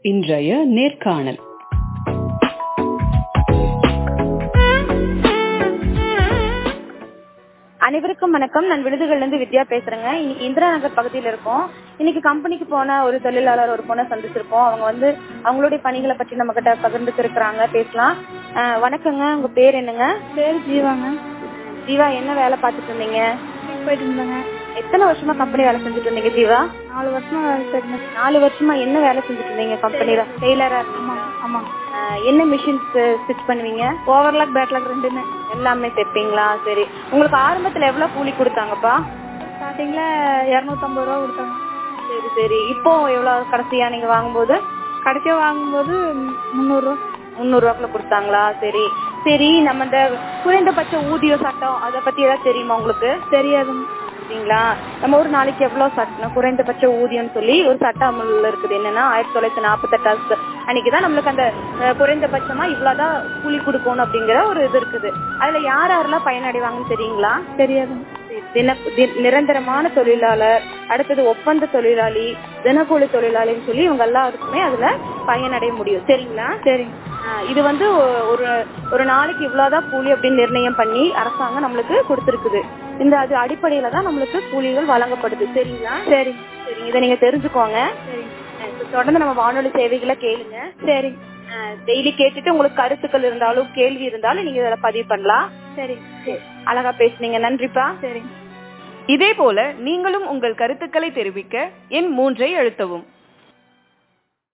இன்றைய நேர்காணல் அனைவருக்கும் வணக்கம் நான் விருதுகள்ல இருந்து வித்யா பேசுறேங்க இன்னைக்கு இந்திரா நகர் பகுதியில இருக்கோம் இன்னைக்கு கம்பெனிக்கு போன ஒரு தொழிலாளர் ஒரு பொண்ணை சந்திச்சிருக்கோம் அவங்க வந்து அவங்களுடைய பணிகளை பற்றி நம்ம கிட்ட பகிர்ந்துட்டு இருக்கிறாங்க பேசலாம் அஹ், வணக்கங்க உங்க பேர் என்னங்க பேர் ஜீவாங்க ஜீவா என்ன வேலை பார்த்துட்டு இருந்தீங்க போயிட்டு இருந்தாங்க எத்தனை வருஷமா கம்பெனி வேலை செஞ்சுட்டு இருந்தீங்க ஜீவா நாலு வருஷமா வேலை செய்யணும் நாலு வருஷமா என்ன வேலை செஞ்சுட்டு இருந்தீங்க கம்பெனில டெய்லரா ஆமா ஆமா என்ன மிஷின்ஸ் ஸ்டிச் பண்ணுவீங்க ஓவர்லாக் பேக்லாக் ரெண்டுமே எல்லாமே தைப்பீங்களா சரி உங்களுக்கு ஆரம்பத்துல எவ்வளவு கூலி கொடுத்தாங்கப்பா ஸ்டார்டிங்ல இரநூத்தம்பது ரூபா கொடுத்தாங்க சரி சரி இப்போ எவ்வளவு கடைசியா நீங்க வாங்கும்போது கடைசியா வாங்கும்போது முந்நூறுரூவா முந்நூறு ரூபாய்க்குள்ள கொடுத்தாங்களா சரி சரி நம்ம இந்த குறைந்தபட்ச ஊதிய சட்டம் அதை பத்தி ஏதாவது தெரியுமா உங்களுக்கு தெரியாதுங்க சரிங்களா நம்ம ஒரு நாளைக்கு எவ்வளவு சட்டம் குறைந்தபட்ச ஊதியம்னு சொல்லி ஒரு சட்டம் அமல்ல இருக்குது என்னன்னா ஆயிரத்தி தொள்ளாயிரத்தி நாற்பத்தெட்டாவது அன்னைக்குதான் நம்மளுக்கு அந்த அஹ், குறைந்தபட்சமா இவ்வளவுதான் கூலி கொடுக்கணும் அப்படிங்கிற ஒரு இது இருக்குது அதுல யார் யாரெல்லாம் பயனடைவாங்கன்னு தெரியுங்களா தெரியாதுங்க தின தி- நிரந்தரமான தொழிலாளர் அடுத்தது ஒப்பந்த தொழிலாளி தினக்கூலி தொழிலாளின்னு சொல்லி இவங்க எல்லாருக்குமே அதுல பயனடைய முடியும் சரிங்களா சரிங்க ஆஹ் இது வந்து ஒ- ஒரு ஒரு நாளைக்கு இவ்வளவுதான் கூலி அப்படின்னு நிர்ணயம் பண்ணி அரசாங்கம் நம்மளுக்கு கொடுத்திருக்குது இந்த அது அடிப்படையில தான் நம்மளுக்கு கூலிகள் வழங்கப்படுது சரிங்களா சரி சரிங்க இதை நீங்க தெரிஞ்சுக்கோங்க சரிங்க அஹ் இப்ப தொடர்ந்து நம்ம வானொலி சேவைகளை கேளுங்க சரி டெய்லி கேட்டுட்டு உங்களுக்கு கருத்துக்கள் இருந்தாலும் கேள்வி இருந்தாலும் நீங்க இதில் பதிவு பண்ணலாம் சரி அழகா பேசுனீங்க நன்றிப்பா சரிங்க இதேபோல நீங்களும் உங்கள் கருத்துக்களை தெரிவிக்க எண் மூன்றை அழுத்தவும்